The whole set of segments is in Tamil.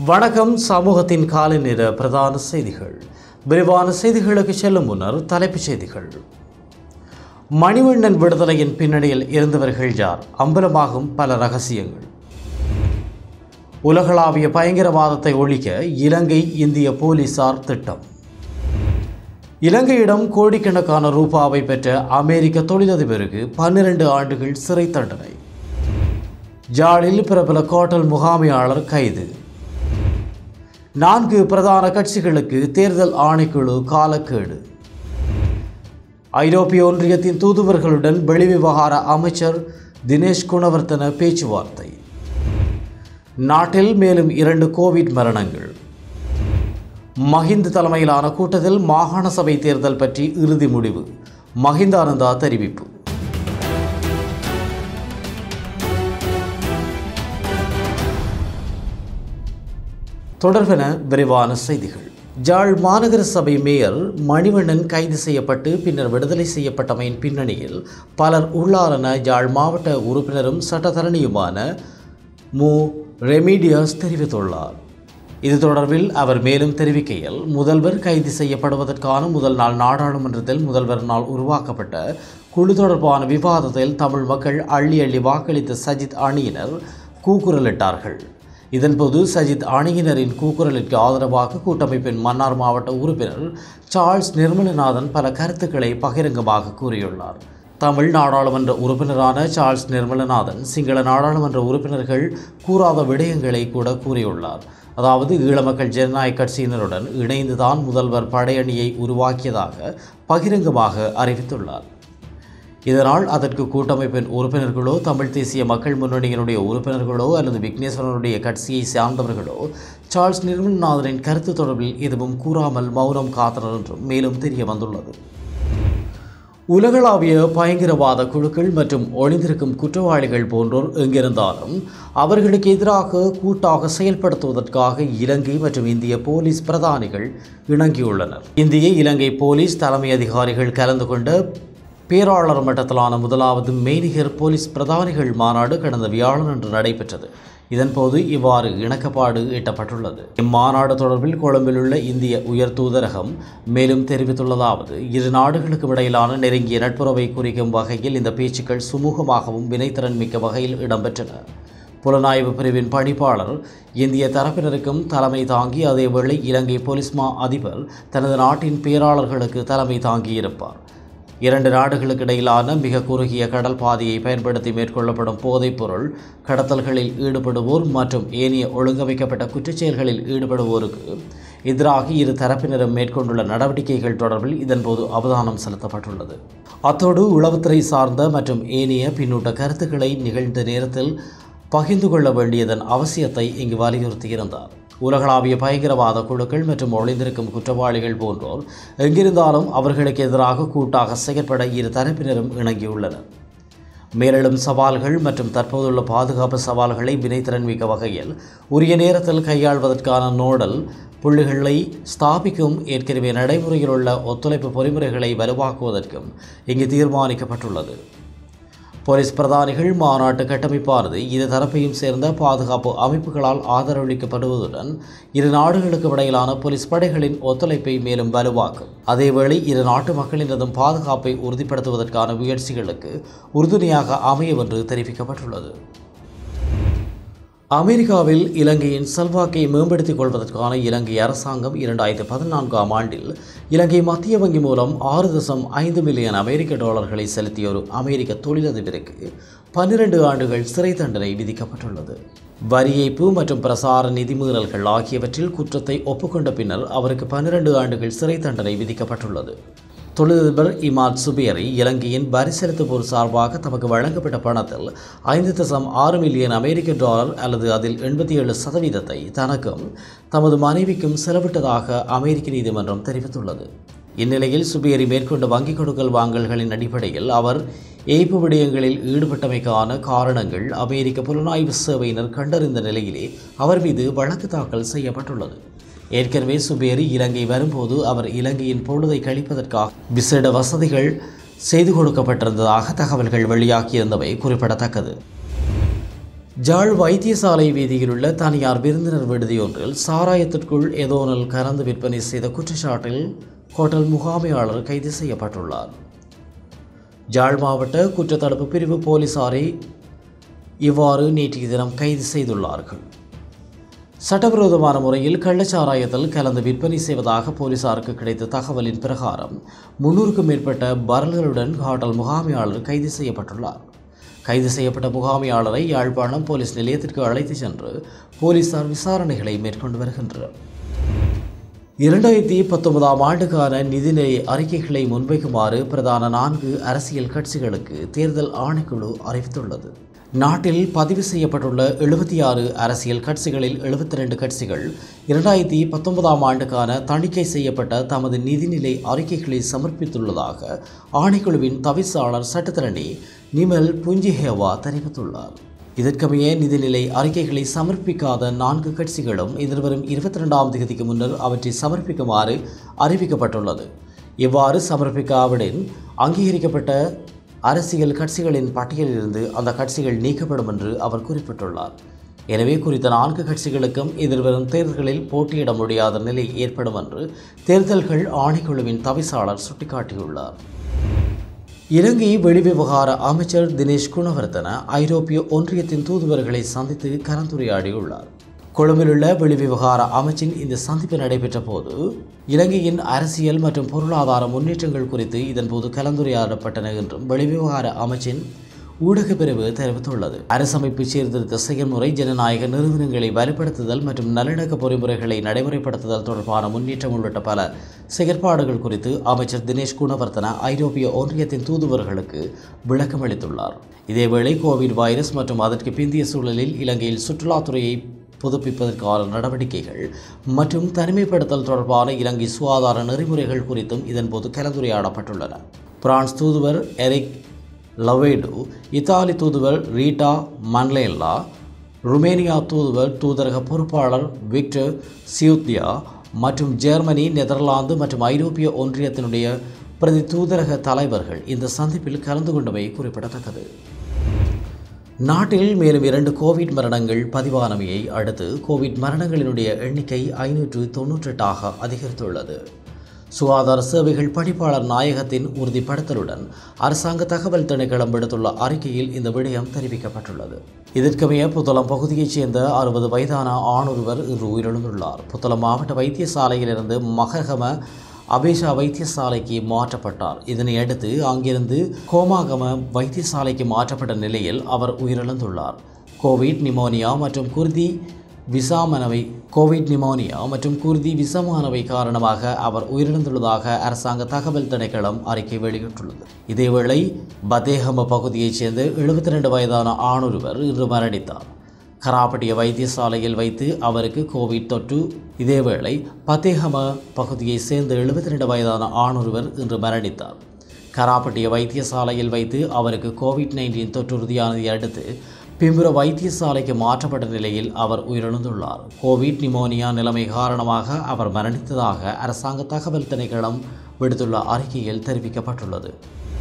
வணக்கம் சமூகத்தின் காலை நேர பிரதான செய்திகள் விரிவான செய்திகளுக்கு செல்லும் முன்னர் தலைப்புச் செய்திகள் மணிவண்ணன் விடுதலையின் பின்னணியில் இருந்தவர்கள் யார் அம்பலமாகும் பல ரகசியங்கள் உலகளாவிய பயங்கரவாதத்தை ஒழிக்க இலங்கை இந்திய போலீசார் திட்டம் இலங்கையிடம் கோடிக்கணக்கான ரூபாவை பெற்ற அமெரிக்க தொழிலதிபருக்கு பன்னிரண்டு ஆண்டுகள் சிறை தண்டனை ஜாலில் பிரபல கோட்டல் முகாமையாளர் கைது நான்கு பிரதான கட்சிகளுக்கு தேர்தல் ஆணைக்குழு காலக்கேடு ஐரோப்பிய ஒன்றியத்தின் தூதுவர்களுடன் வெளிவிவகார அமைச்சர் தினேஷ் குணவர்த்தன பேச்சுவார்த்தை நாட்டில் மேலும் இரண்டு கோவிட் மரணங்கள் மஹிந்த தலைமையிலான கூட்டத்தில் மாகாண சபை தேர்தல் பற்றி இறுதி முடிவு மஹிந்தானந்தா தெரிவிப்பு தொடர்பென விரிவான செய்திகள் ஜாழ் மாநகர சபை மேயர் மணிவண்ணன் கைது செய்யப்பட்டு பின்னர் விடுதலை செய்யப்பட்டமையின் பின்னணியில் பலர் உள்ளாரென ஜாழ் மாவட்ட உறுப்பினரும் சட்டத்தரணியுமான மு ரெமீடியஸ் தெரிவித்துள்ளார் இது தொடர்பில் அவர் மேலும் தெரிவிக்கையில் முதல்வர் கைது செய்யப்படுவதற்கான முதல் நாள் நாடாளுமன்றத்தில் முதல்வர் நாள் உருவாக்கப்பட்ட குழு தொடர்பான விவாதத்தில் தமிழ் மக்கள் அள்ளி அள்ளி வாக்களித்த சஜித் அணியினர் கூக்குரலிட்டார்கள் இதன்போது சஜித் அணியினரின் கூக்குரலிற்கு ஆதரவாக கூட்டமைப்பின் மன்னார் மாவட்ட உறுப்பினர் சார்ல்ஸ் நிர்மலநாதன் பல கருத்துக்களை பகிரங்கமாக கூறியுள்ளார் தமிழ் நாடாளுமன்ற உறுப்பினரான சார்ல்ஸ் நிர்மலநாதன் சிங்கள நாடாளுமன்ற உறுப்பினர்கள் கூறாத விடயங்களை கூட கூறியுள்ளார் அதாவது ஈழமக்கள் ஜனநாயக கட்சியினருடன் இணைந்துதான் முதல்வர் படையணியை உருவாக்கியதாக பகிரங்கமாக அறிவித்துள்ளார் இதனால் அதற்கு கூட்டமைப்பின் உறுப்பினர்களோ தமிழ் தேசிய மக்கள் முன்னணியினுடைய உறுப்பினர்களோ அல்லது விக்னேஸ்வரனுடைய கட்சியை சார்ந்தவர்களோ சார்ல்ஸ் நிர்மல்நாதனின் கருத்து தொடர்பில் எதுவும் கூறாமல் மௌனம் காத்தனர் என்றும் மேலும் தெரிய வந்துள்ளது உலகளாவிய பயங்கரவாத குழுக்கள் மற்றும் ஒளிந்திருக்கும் குற்றவாளிகள் போன்றோர் எங்கிருந்தாலும் அவர்களுக்கு எதிராக கூட்டாக செயல்படுத்துவதற்காக இலங்கை மற்றும் இந்திய போலீஸ் பிரதானிகள் இணங்கியுள்ளனர் இந்திய இலங்கை போலீஸ் தலைமை அதிகாரிகள் கலந்து கொண்ட பேராளர் மட்டத்திலான முதலாவது மெய்நிகர் போலீஸ் பிரதானிகள் மாநாடு கடந்த வியாழன் அன்று நடைபெற்றது இதன்போது இவ்வாறு இணக்கப்பாடு எட்டப்பட்டுள்ளது இம்மாநாடு தொடர்பில் கொழும்பில் உள்ள இந்திய உயர் தூதரகம் மேலும் தெரிவித்துள்ளதாவது இரு நாடுகளுக்கும் இடையிலான நெருங்கிய நட்புறவை குறிக்கும் வகையில் இந்த பேச்சுக்கள் சுமூகமாகவும் வினைத்திறன் மிக்க வகையில் இடம்பெற்றன புலனாய்வு பிரிவின் பணிப்பாளர் இந்திய தரப்பினருக்கும் தலைமை தாங்கி அதேவேளை இலங்கை போலீஸ் மா அதிபர் தனது நாட்டின் பேராளர்களுக்கு தலைமை தாங்கியிருப்பார் இரண்டு நாடுகளுக்கு இடையிலான மிக குறுகிய கடல் பாதையை பயன்படுத்தி மேற்கொள்ளப்படும் போதைப்பொருள் கடத்தல்களில் ஈடுபடுவோர் மற்றும் ஏனைய ஒழுங்கமைக்கப்பட்ட குற்றச்செயல்களில் ஈடுபடுவோருக்கு எதிராக இரு தரப்பினரும் மேற்கொண்டுள்ள நடவடிக்கைகள் தொடர்பில் இதன்போது அவதானம் செலுத்தப்பட்டுள்ளது அத்தோடு உளவுத்துறை சார்ந்த மற்றும் ஏனைய பின்னூட்ட கருத்துக்களை நிகழ்ந்த நேரத்தில் பகிர்ந்து கொள்ள வேண்டியதன் அவசியத்தை இங்கு வலியுறுத்தியிருந்தார் உலகளாவிய பயங்கரவாத குழுக்கள் மற்றும் ஒளிந்திருக்கும் குற்றவாளிகள் போன்றோர் எங்கிருந்தாலும் அவர்களுக்கு எதிராக கூட்டாக செயற்பட இரு தரப்பினரும் இணங்கியுள்ளனர் மேலும் சவால்கள் மற்றும் தற்போதுள்ள பாதுகாப்பு சவால்களை வினைத்திறன் மிக்க வகையில் உரிய நேரத்தில் கையாள்வதற்கான நோடல் புள்ளிகளை ஸ்தாபிக்கும் ஏற்கனவே நடைமுறையில் உள்ள ஒத்துழைப்பு பொறிமுறைகளை வலுவாக்குவதற்கும் இங்கு தீர்மானிக்கப்பட்டுள்ளது போலீஸ் பிரதானிகள் மாநாட்டு கட்டமைப்பானது இரு தரப்பையும் சேர்ந்த பாதுகாப்பு அமைப்புகளால் ஆதரவளிக்கப்படுவதுடன் இரு நாடுகளுக்கு இடையிலான போலீஸ் படைகளின் ஒத்துழைப்பை மேலும் வலுவாக்கும் அதேவேளை இரு நாட்டு மக்களினதும் பாதுகாப்பை உறுதிப்படுத்துவதற்கான முயற்சிகளுக்கு உறுதுணையாக அமையும் என்று தெரிவிக்கப்பட்டுள்ளது அமெரிக்காவில் இலங்கையின் செல்வாக்கை மேம்படுத்திக் கொள்வதற்கான இலங்கை அரசாங்கம் இரண்டாயிரத்தி பதினான்காம் ஆண்டில் இலங்கை மத்திய வங்கி மூலம் ஆறு தசம் ஐந்து மில்லியன் அமெரிக்க டாலர்களை செலுத்திய ஒரு அமெரிக்க தொழிலதிபருக்கு பன்னிரண்டு ஆண்டுகள் சிறை தண்டனை விதிக்கப்பட்டுள்ளது வரி ஏய்ப்பு மற்றும் பிரசார நிதிமீறல்கள் ஆகியவற்றில் குற்றத்தை ஒப்புக்கொண்ட பின்னர் அவருக்கு பன்னிரண்டு ஆண்டுகள் சிறை தண்டனை விதிக்கப்பட்டுள்ளது தொழிலதிபர் இமாத் சுபேரி இலங்கையின் வரி செலுத்துவோர் சார்பாக தமக்கு வழங்கப்பட்ட பணத்தில் ஐந்து தசம் ஆறு மில்லியன் அமெரிக்க டாலர் அல்லது அதில் எண்பத்தி ஏழு சதவீதத்தை தனக்கும் தமது மனைவிக்கும் செலவிட்டதாக அமெரிக்க நீதிமன்றம் தெரிவித்துள்ளது இந்நிலையில் சுபேரி மேற்கொண்ட வங்கிக் கொடுக்கல் வாங்கல்களின் அடிப்படையில் அவர் ஏய்ப்பு விடயங்களில் ஈடுபட்டமைக்கான காரணங்கள் அமெரிக்க புலனாய்வு சேவையினர் கண்டறிந்த நிலையிலே அவர் மீது வழக்கு தாக்கல் செய்யப்பட்டுள்ளது ஏற்கனவே சுபேரி இலங்கை வரும்போது அவர் இலங்கையின் பொழுதை கழிப்பதற்காக விசேட வசதிகள் செய்து கொடுக்கப்பட்டிருந்ததாக தகவல்கள் வெளியாகியிருந்தவை குறிப்பிடத்தக்கது ஜாழ் வைத்தியசாலை வீதியில் உள்ள தனியார் விருந்தினர் விடுதியொன்றில் சாராயத்திற்குள் எதோனல் கலந்து விற்பனை செய்த குற்றச்சாட்டில் ஹோட்டல் முகாமையாளர் கைது செய்யப்பட்டுள்ளார் ஜாழ் மாவட்ட குற்றத்தடுப்பு பிரிவு போலீசாரை இவ்வாறு நேற்றைய தினம் கைது செய்துள்ளார்கள் சட்டவிரோதமான முறையில் கள்ளச்சாராயத்தில் கலந்து விற்பனை செய்வதாக போலீசாருக்கு கிடைத்த தகவலின் பிரகாரம் முன்னூறுக்கும் மேற்பட்ட பரல்களுடன் ஹோட்டல் முகாமையாளர் கைது செய்யப்பட்டுள்ளார் கைது செய்யப்பட்ட முகாமையாளரை யாழ்ப்பாணம் போலீஸ் நிலையத்திற்கு அழைத்துச் சென்று போலீசார் விசாரணைகளை மேற்கொண்டு வருகின்றனர் இரண்டாயிரத்தி பத்தொன்பதாம் ஆண்டுக்கான நிதிநிலை அறிக்கைகளை முன்வைக்குமாறு பிரதான நான்கு அரசியல் கட்சிகளுக்கு தேர்தல் ஆணைக்குழு அறிவித்துள்ளது நாட்டில் பதிவு செய்யப்பட்டுள்ள எழுபத்தி ஆறு அரசியல் கட்சிகளில் எழுபத்தி ரெண்டு கட்சிகள் இரண்டாயிரத்தி பத்தொன்பதாம் ஆண்டுக்கான தணிக்கை செய்யப்பட்ட தமது நிதிநிலை அறிக்கைகளை சமர்ப்பித்துள்ளதாக ஆணைக்குழுவின் தவிசாளர் சட்டத்தரணி நிமல் புஞ்சிஹேவா தெரிவித்துள்ளார் இதற்கமைய நிதிநிலை அறிக்கைகளை சமர்ப்பிக்காத நான்கு கட்சிகளும் எதிர்வரும் இருபத்தி ரெண்டாம் தேதிக்கு முன்னர் அவற்றை சமர்ப்பிக்குமாறு அறிவிக்கப்பட்டுள்ளது இவ்வாறு சமர்ப்பிக்காவிடின் அங்கீகரிக்கப்பட்ட அரசியல் கட்சிகளின் பட்டியலிலிருந்து அந்த கட்சிகள் நீக்கப்படும் என்று அவர் குறிப்பிட்டுள்ளார் எனவே குறித்த நான்கு கட்சிகளுக்கும் எதிர்வரும் தேர்தல்களில் போட்டியிட முடியாத நிலை ஏற்படும் என்று தேர்தல்கள் ஆணைக்குழுவின் தவிசாளர் சுட்டிக்காட்டியுள்ளார் இலங்கை வெளிவிவகார அமைச்சர் தினேஷ் குணவர்தன ஐரோப்பிய ஒன்றியத்தின் தூதுவர்களை சந்தித்து கலந்துரையாடியுள்ளார் கொழும்பிலுள்ள வெளிவிவகார அமைச்சின் இந்த சந்திப்பு நடைபெற்ற போது இலங்கையின் அரசியல் மற்றும் பொருளாதார முன்னேற்றங்கள் குறித்து இதன்போது கலந்துரையாடப்பட்டன என்றும் வெளிவிவகார அமைச்சின் ஊடகப் பிரிவு தெரிவித்துள்ளது அரசமைப்பு சீர்திருத்த செயல்முறை ஜனநாயக நிறுவனங்களை வலுப்படுத்துதல் மற்றும் நல்லிணக்க பொறிமுறைகளை நடைமுறைப்படுத்துதல் தொடர்பான முன்னேற்றம் உள்ளிட்ட பல செயற்பாடுகள் குறித்து அமைச்சர் தினேஷ் குணவர்த்தன ஐரோப்பிய ஒன்றியத்தின் தூதுவர்களுக்கு விளக்கம் அளித்துள்ளார் இதேவேளை கோவிட் வைரஸ் மற்றும் அதற்கு பிந்திய சூழலில் இலங்கையில் சுற்றுலாத்துறையை புதுப்பிப்பதற்கான நடவடிக்கைகள் மற்றும் தனிமைப்படுத்தல் தொடர்பான இலங்கை சுகாதார நெறிமுறைகள் குறித்தும் இதன்போது கலந்துரையாடப்பட்டுள்ளன பிரான்ஸ் தூதுவர் எரிக் லவேடு இத்தாலி தூதுவர் ரீட்டா மன்லேல்லா ருமேனியா தூதுவர் தூதரக பொறுப்பாளர் விக்டர் சியூத்யா மற்றும் ஜெர்மனி நெதர்லாந்து மற்றும் ஐரோப்பிய ஒன்றியத்தினுடைய பிரதி தூதரக தலைவர்கள் இந்த சந்திப்பில் கலந்து கொண்டமை குறிப்பிடத்தக்கது நாட்டில் மேலும் இரண்டு கோவிட் மரணங்கள் பதிவானமையை அடுத்து கோவிட் மரணங்களினுடைய எண்ணிக்கை ஐநூற்று தொன்னூற்றெட்டாக அதிகரித்துள்ளது சுகாதார சேவைகள் பணிப்பாளர் நாயகத்தின் உறுதிப்படுத்தலுடன் அரசாங்க தகவல் திணைக்களம் விடுத்துள்ள அறிக்கையில் இந்த விடயம் தெரிவிக்கப்பட்டுள்ளது இதற்கமைய புத்தளம் பகுதியைச் சேர்ந்த அறுபது வயதான ஆணொருவர் இன்று உயிரிழந்துள்ளார் புத்தளம் மாவட்ட வைத்தியசாலையிலிருந்து மககம அபேஷா வைத்தியசாலைக்கு மாற்றப்பட்டார் இதனை அடுத்து அங்கிருந்து கோமாகம வைத்தியசாலைக்கு மாற்றப்பட்ட நிலையில் அவர் உயிரிழந்துள்ளார் கோவிட் நிமோனியா மற்றும் குருதி விசாமனவை கோவிட் நிமோனியா மற்றும் குருதி விசமானவை காரணமாக அவர் உயிரிழந்துள்ளதாக அரசாங்க தகவல் திணைக்களம் அறிக்கை வெளியிட்டுள்ளது இதேவேளை பதேகம பகுதியைச் சேர்ந்த எழுபத்தி ரெண்டு வயதான ஆணொருவர் இன்று மரணித்தார் கராப்பட்டிய வைத்தியசாலையில் வைத்து அவருக்கு கோவிட் தொற்று இதேவேளை பத்தேகம பகுதியைச் சேர்ந்த எழுபத்தி ரெண்டு வயதான ஆணொருவர் இன்று மரணித்தார் கராப்பட்டிய வைத்தியசாலையில் வைத்து அவருக்கு கோவிட் நைன்டீன் தொற்றுறுதியானதை அடுத்து பிம்புர வைத்தியசாலைக்கு மாற்றப்பட்ட நிலையில் அவர் உயிரிழந்துள்ளார் கோவிட் நிமோனியா நிலைமை காரணமாக அவர் மரணித்ததாக அரசாங்க தகவல் திணைக்களம் விடுத்துள்ள அறிக்கையில் தெரிவிக்கப்பட்டுள்ளது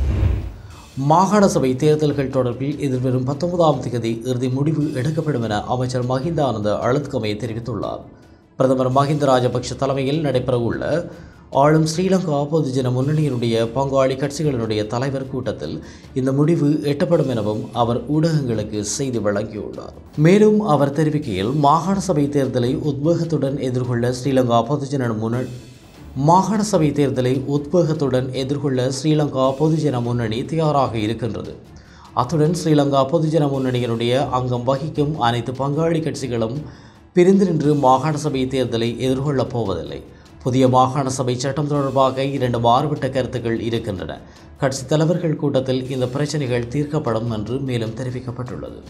மாகாண சபை தேர்தல்கள் தொடர்பில் எதிர்வரும் பத்தொன்பதாம் தேதி இறுதி முடிவு எடுக்கப்படும் என அமைச்சர் மஹிந்த ஆனந்த அழுத்கமை தெரிவித்துள்ளார் பிரதமர் மஹிந்த ராஜபக்ஷ தலைமையில் நடைபெறவுள்ள ஆளும் ஸ்ரீலங்கா பொதுஜன முன்னணியினுடைய பங்காளி கட்சிகளினுடைய தலைவர் கூட்டத்தில் இந்த முடிவு எட்டப்படும் எனவும் அவர் ஊடகங்களுக்கு செய்தி வழங்கியுள்ளார் மேலும் அவர் தெரிவிக்கையில் மாகாண சபை தேர்தலை உத்வேகத்துடன் எதிர்கொள்ள ஸ்ரீலங்கா பொதுஜன முன்னணி மாகாண சபை தேர்தலை உத்வேகத்துடன் எதிர்கொள்ள ஸ்ரீலங்கா பொதுஜன முன்னணி தயாராக இருக்கின்றது அத்துடன் ஸ்ரீலங்கா பொதுஜன முன்னணியினுடைய அங்கம் வகிக்கும் அனைத்து பங்காளி கட்சிகளும் பிரிந்து நின்று மாகாண சபை தேர்தலை எதிர்கொள்ளப் போவதில்லை புதிய மாகாண சபை சட்டம் தொடர்பாக இரண்டு மாறுபட்ட கருத்துக்கள் இருக்கின்றன கட்சித் தலைவர்கள் கூட்டத்தில் இந்த பிரச்சனைகள் தீர்க்கப்படும் என்று மேலும் தெரிவிக்கப்பட்டுள்ளது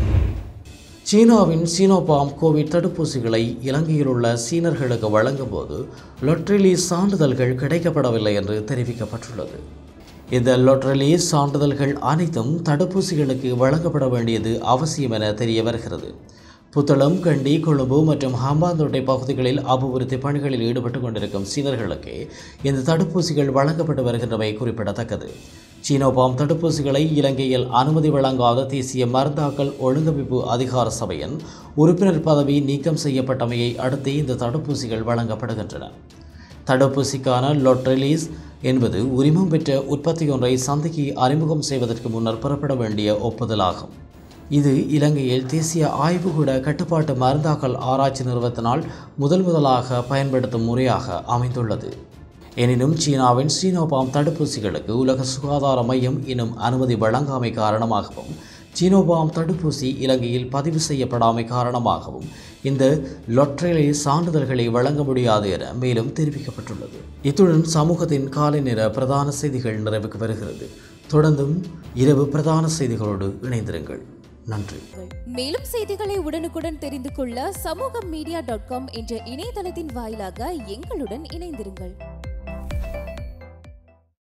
சீனாவின் சீனோபாம் கோவிட் தடுப்பூசிகளை இலங்கையில் உள்ள சீனர்களுக்கு வழங்கும்போது லொட்ரிலி சான்றிதழ்கள் கிடைக்கப்படவில்லை என்று தெரிவிக்கப்பட்டுள்ளது இந்த லொட்ரிலி சான்றிதழ்கள் அனைத்தும் தடுப்பூசிகளுக்கு வழங்கப்பட வேண்டியது அவசியம் என தெரிய வருகிறது புத்தளம் கண்டி கொழும்பு மற்றும் ஹம்பாந்தோட்டை பகுதிகளில் அபிவிருத்தி பணிகளில் ஈடுபட்டு கொண்டிருக்கும் சீனர்களுக்கு இந்த தடுப்பூசிகள் வழங்கப்பட்டு வருகின்றமை குறிப்பிடத்தக்கது சீனோபாம் தடுப்பூசிகளை இலங்கையில் அனுமதி வழங்காத தேசிய மருந்தாக்கல் ஒழுங்கமைப்பு அதிகார சபையின் உறுப்பினர் பதவி நீக்கம் செய்யப்பட்டமையை அடுத்து இந்த தடுப்பூசிகள் வழங்கப்படுகின்றன தடுப்பூசிக்கான லொட் ரிலீஸ் என்பது உரிமம் பெற்ற உற்பத்தியொன்றை சந்தைக்கு அறிமுகம் செய்வதற்கு முன்னர் பெறப்பட வேண்டிய ஒப்புதலாகும் இது இலங்கையில் தேசிய ஆய்வுகூட கட்டுப்பாட்டு மருந்தாக்கல் ஆராய்ச்சி நிறுவனத்தினால் முதல் முதலாக பயன்படுத்தும் முறையாக அமைந்துள்ளது எனினும் சீனாவின் சீனோபாம் தடுப்பூசிகளுக்கு உலக சுகாதார மையம் இன்னும் அனுமதி வழங்காமை காரணமாகவும் சீனோபாம் தடுப்பூசி இலங்கையில் பதிவு செய்யப்படாமை காரணமாகவும் இந்த லொட்ரேலை சான்றிதழ்களை வழங்க முடியாது என மேலும் தெரிவிக்கப்பட்டுள்ளது இத்துடன் சமூகத்தின் காலை நேர பிரதான செய்திகள் நிறைவுக்கு வருகிறது தொடர்ந்தும் இரவு பிரதான செய்திகளோடு இணைந்திருங்கள் நன்றி மேலும் செய்திகளை உடனுக்குடன் தெரிந்து கொள்ள சமூகம் மீடியா டாட் காம் என்ற இணையதளத்தின் வாயிலாக எங்களுடன் இணைந்திருங்கள்